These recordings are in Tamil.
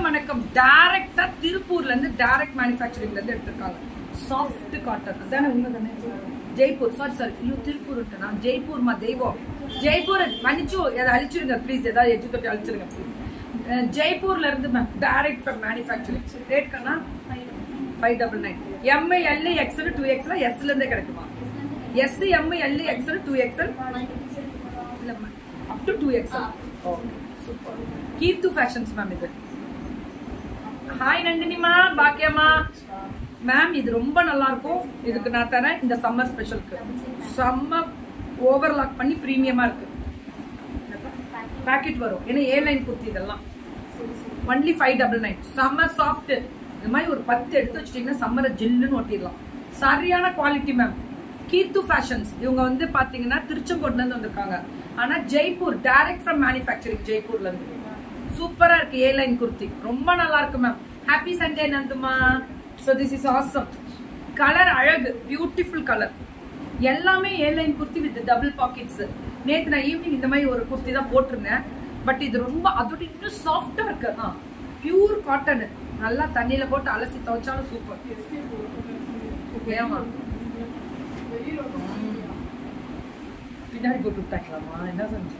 வணக்கம் டைரக்டா திருப்பூர்ல இருந்து டைரக்ட் மேனுஃபேக்சரிங்ல இருந்து எடுத்திருக்காங்க சாஃப்ட் காட்டன் அதானே உண்மை தானே ஜெய்ப்பூர் சாரி சாரி ஐயோ திருப்பூர் நான் ஜெய்ப்பூர் மா தெய்வம் ஜெய்ப்பூர் மன்னிச்சு அதை அழிச்சிருங்க ப்ளீஸ் ஏதாவது எச்சு தொட்டி அழிச்சிருங்க ப்ளீஸ் ஜெய்ப்பூர்ல இருந்து ma'am direct from manufacturing rate கண்ணா five double nine M L XL two XL எஸ்ல இருந்தே கிடைக்குமா S M L XL two XL up to two XL okay super Keerthu fashions ma'am இது ஹாய் நந்தினிமா பாக்கியம்மா மேம் இது ரொம்ப நல்லா இருக்கும் இதுக்கு நான் தரேன் இந்த சம்மர் ஸ்பெஷலுக்கு செம்ம ஓவர்லாக் பண்ணி ப்ரீமியமா இருக்கு பேக்கெட் வரும் ஏன்னா ஏ லைன் குர்த்தி இதெல்லாம் ஒன்லி ஃபைவ் டபுள் நைன் செம்ம சாஃப்ட் இது மாதிரி ஒரு பத்து எடுத்து வச்சிட்டீங்கன்னா சம்மரை ஜில்லுன்னு ஒட்டிடலாம் சரியான குவாலிட்டி மேம் கீர்த்து ஃபேஷன்ஸ் இவங்க வந்து பாத்தீங்கன்னா திருச்செங்கோட்ல இருந்து வந்திருக்காங்க ஆனா ஜெய்ப்பூர் டைரக்ட் ஃப்ரம் மேனுஃபேக்சரிங் ஜெய்ப்பூர்ல இருந்து சூப்பரா இருக்கு ஏ லைன் குர்த்தி ரொம்ப நல்லா இருக்கு மேம் ஹாப்பி சண்டே நந்துமா so this is awesome colour அழகு பியூட்டிஃபுல் கலர் எல்லாமே A line kurti with double pockets நேத்து நான் ஈவினிங் இந்த மாதிரி ஒரு குர்த்தி தான் போட்டிருந்தேன் பட் இது ரொம்ப அதோட இன்னும் சாஃப்டா இருக்கு ஆ பியூர் காட்டன் நல்லா தண்ணியில போட்டு அலசி துவைச்சாலும் சூப்பர் ஏமா பின்னாடி போட்டு விட்டாங்களாமா என்ன செஞ்சு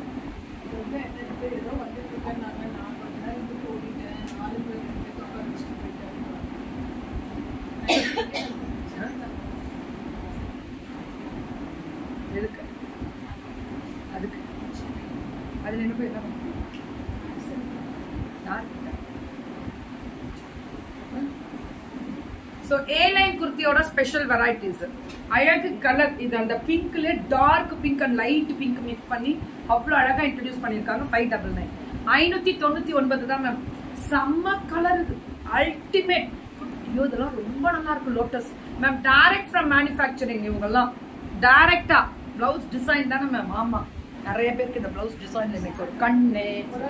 எதுக்கு அதுக்கு அதுல என்ன போய் என்ன பண்ண? யார்கிட்ட? ஸோ ஏ லைன் குர்த்தியோட ஸ்பெஷல் வெரைட்டிஸ் அழகு கலர் இது அந்த பிங்க்ல dark pink and light pink mix பண்ணி அவ்வளோ அழகா இன்ட்ரடியூஸ் பண்ணியிருக்காங்க ஃபைவ் டபுள் நைன் ஐநூத்தி தொண்ணூத்தி ஒன்பது தான் மேம் செம்ம கலர் இது அல்டிமேட் ஐயோ இதெல்லாம் ரொம்ப நல்லா இருக்கு lotus ma'am direct from manufacturing இவங்கெல்லாம் டைரக்டா பிளவுஸ் டிசைன் தானே மேம் ஆமா நிறைய பேருக்கு இந்த பிளவுஸ் டிசைன்ல எனக்கு ஒரு கண்ணு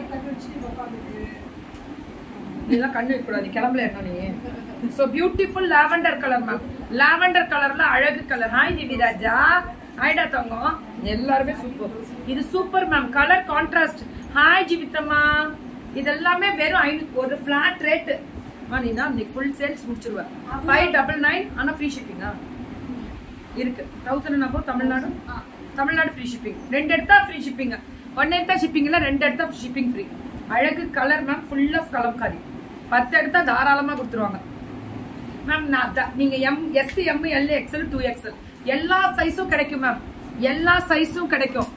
இதெல்லாம் கண்ணு வைக்கக்கூடாது கிளம்பல என்ன நீ so beautiful lavender colour ma'am lavender கலர்ல அழகு கலர் ஹாய் திவிராஜா ஹாய்டா தங்கம் எல்லாருமே சூப்பர் இது super ma'am colour contrast hi ஜீவிதம்மா இது எல்லாமே வெறும் ஐநூறு ஒரு ஃபிளாட் ரேட் நீ தான் இன்னைக்கு ஃபுல் சேல்ஸ் முடிச்சிருவேன் ஃபைவ் டபுள் நைன் ஆனா ஃப்ரீ ஷிப்பிங்கா இருக்கு thousand number Tamil Nadu Tamil Nadu free shipping ரெண்டு எடுத்தா ஃப்ரீ ஷிப்பிங் ஒன்னு எடுத்தா ஷிப்பிங்ல ரெண்டு எடுத்தா ஷிப்பிங் ஃப்ரீ அழகு colour ma'am full of Kalamkari பத்து எடுத்தா தாராளமா கொடுத்துருவாங்க மேம் நான் த- நீங்க M S M L XL two XL எல்லா சைஸும் கிடைக்கும் மேம் எல்லா சைஸும் கிடைக்கும்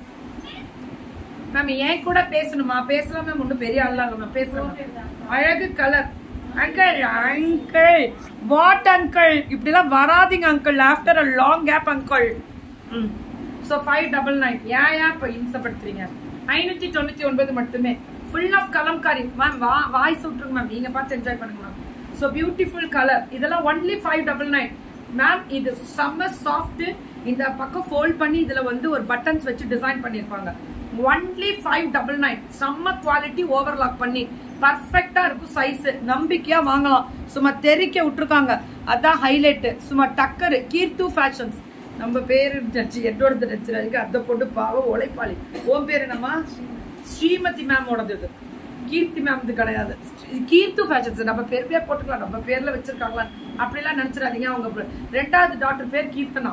மேம் ஏன் கூட பேசணுமா பேசலாம் மேம் ஒன்றும் பெரிய ஆளா இல்ல மேம் பேசலாம் அழகு colour uncle uncle what uncle இப்படிலாம் வராதீங்க uncle after a long gap uncle hmm so five double nine ஏன் ஏன் இப்போ இம்சப்படுத்துறீங்க ஐநூத்தி தொண்ணூத்தி ஒன்பது மட்டுமே ஃபுல் ஆஃப் கலம்காரி மேம் வா வாய்ஸ் விட்டுருங்க மேம் நீங்க பார்த்து என்ஜாய் பண்ணுங்க மேம் ஸோ பியூட்டிஃபுல் கலர் இதெல்லாம் only five double nine ma'am இது செம்ம சாஃப்ட் இந்த பக்கம் ஃபோல்ட் பண்ணி இதுல வந்து ஒரு பட்டன்ஸ் வச்சு டிசைன் பண்ணிருப்பாங்க ஒன்லி ஃபைவ் டபுள் நைன் செம்ம குவாலிட்டி ஓவர்லாக் பண்ணி பர்ஃபெக்டா இருக்கும் சைஸ் நம்பிக்கையா வாங்கலாம் சும்மா தெறிக்க விட்டுருக்காங்க அதான் ஹைலைட் சும்மா டக்கரு கீர்த்து ஃபேஷன்ஸ் நம்ம பேரு நினைச்சு என்னோட நினைச்சிருக்கு அதை போட்டு பாவம் உழைப்பாளி உன் பேரு என்னம்மா ஸ்ரீமதி மேமோடது இது கீர்த்தி மேம் இது கிடையாது இது கீர்த்து ஃபேஷன்ஸ் நம்ம பெருமையா போட்டுக்கலாம் நம்ம பேர்ல வச்சிருக்காங்களா அப்படிலாம் நினைச்சிடாதீங்க அவங்க பே- ரெண்டாவது டாக்டர் பேர் கீர்த்தனா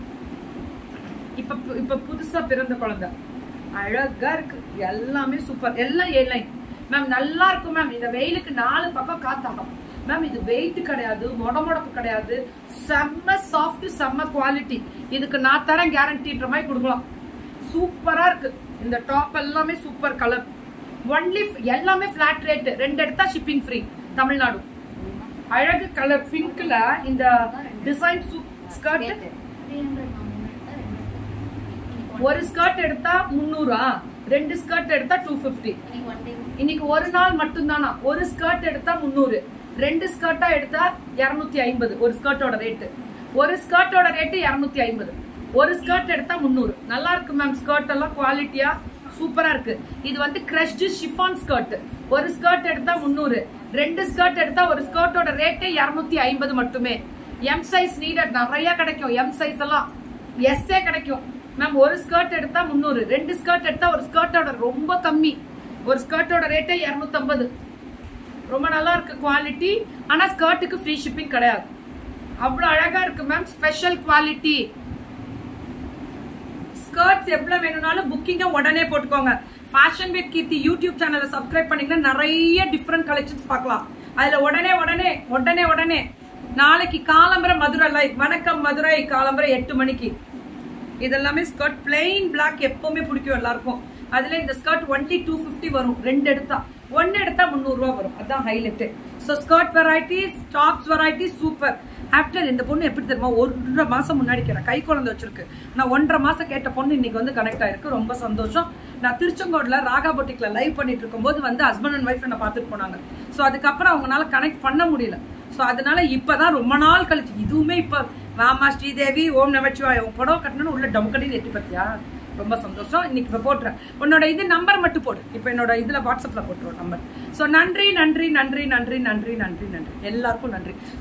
இப்ப பு- இப்ப புதுசா பிறந்த குழந்தை அழகா இருக்கு எல்லாமே சூப்பர் எல்லாம் ஏ லைன் மேம் நல்லா இருக்கும் மேம் இந்த வெயிலுக்கு நாலு பக்கம் காத்தாகும் மேம் இது வெயிட் கிடையாது மொடமொடப்பு கிடையாது செம்ம சாஃப்ட் செம்ம குவாலிட்டி இதுக்கு நான் தரேன் கேரண்டின்ற மாதிரி கொடுக்கலாம் சூப்பரா இருக்கு இந்த டாப் எல்லாமே சூப்பர் கலர் ஒன்லி எல்லாமே ஃபிளாட் ரேட் ரெண்டு எடுத்தா ஷிப்பிங் ஃப்ரீ தமிழ்நாடு அழகு கலர் பிங்க்ல இந்த டிசைன் ஸ்கர்ட் ஒரு ஸ்கர்ட் எடுத்தா முந்நூறா ரெண்டு ஸ்கர்ட் எடுத்தா டூ பிப்டி இன்னைக்கு ஒரு நாள் மட்டும்தானா ஒரு ஸ்கர்ட் எடுத்தா முந்நூறு ரெண்டு ஸ்கர்ட்டா எடுத்தா இருநூத்தி ஐம்பது ஒரு ஸ்கர்ட்டோட ரேட்டு ஒரு ஸ்கர்ட்டோட ரேட்டு இருநூத்தி ஐம்பது ஒரு ஸ்கர்ட் எடுத்தா முந்நூறு நல்லா இருக்கு மேம் ஸ்கர்ட் எல்லாம் குவாலிட்டியா சூப்பரா இருக்கு இது வந்து கிரஷ்டு ஷிஃபான் ஸ்கர்ட் ஒரு ஸ்கர்ட் எடுத்தா முந்நூறு ரெண்டு ஸ்கர்ட் எடுத்தா ஒரு ஸ்கர்ட்டோட ரேட்டே இருநூத்தி ஐம்பது மட்டுமே எம் சைஸ் நீடட் நிறைய கிடைக்கும் எம் சைஸ் எல்லாம் எஸ்ஏ கிடைக்கும் மேம் ஒரு ஸ்கர்ட் எடுத்தா முந்நூறு ரெண்டு ஸ்கர்ட் எடுத்தா ஒரு ஸ்கர்ட்டோட ரொம்ப கம்மி ஒரு ஸ்கர்ட்டோட ரேட்டே இருநூத்தம்பது ரொம்ப நல்லா இருக்கு குவாலிட்டி ஆனா ஸ்கர்ட்டுக்கு ஃப்ரீ ஷிப்பிங் கிடையாது அவ்வளவு அழகா இருக்கு மேம் ஸ்பெஷல் குவாலிட்டி ஸ்கர்ட்ஸ் எவ்வளவு வேணும்னாலும் புக்கிங்க உடனே போட்டுக்கோங்க ஃபேஷன் வித் கீர்த்தி யூடியூப் சேனலை சப்ஸ்கிரைப் பண்ணீங்கன்னா நிறைய டிஃப்ரெண்ட் கலெக்ஷன்ஸ் பார்க்கலாம் அதுல உடனே உடனே உடனே உடனே நாளைக்கு காலம்பரை மதுரை லைவ் வணக்கம் மதுரை காலம்பரை எட்டு மணிக்கு இதெல்லாமே ஸ்கர்ட் பிளெயின் பிளாக் எப்பவுமே பிடிக்கும் எல்லாருக்கும் அதுல இந்த ஸ்கர்ட் ஒன்லி டூ ஃபிஃப்டி வரும் ரெண்டு எடுத்தா ஒன்னு எடுத்தா முந்நூறு ரூபா வரும் அதான் highlight so skirt varieties tops varieties super after இந்த பொண்ணு எப்படி தெரியுமா ஒன்றரை மாசம் முன்னாடி கேட்டேன் கை குழந்தை வச்சிருக்கு நான் ஒன்றரை மாசம் கேட்ட பொண்ணு இன்னைக்கு வந்து கனெக்ட் ஆயிருக்கு ரொம்ப சந்தோஷம் நான் திருச்செங்கோடுல ராகா பொட்டிக்ல லைவ் பண்ணிட்டு இருக்கும்போது வந்து ஹஸ்பண்ட் அண்ட் ஒய்ஃப் என்ன பார்த்துட்டு போனாங்க ஸோ அதுக்கப்புறம் அவங்களால கனெக்ட் பண்ண முடியல ஸோ அதனால இப்பதான் ரொம்ப நாள் கழிச்சு இதுவுமே இப்ப வாமா ஸ்ரீதேவி ஓம் நமச்சிவாய் உன் புடவை கட்டணும்னு உள்ள டம்கடின்னு எட்டி பார்த்தியா ரொம்ப சந்தோஷம் இன்னைக்கு இப்போ போட்டுறேன் உன்னோட இது நம்பர் மட்டும் போடு இப்போ என்னோட இதுல வாட்ஸ்அப்ல போட்டுருவோம் நம்பர் ஸோ நன்றி நன்றி நன்றி நன்றி நன்றி நன்றி நன்றி எல்லாருக்கும் நன்றி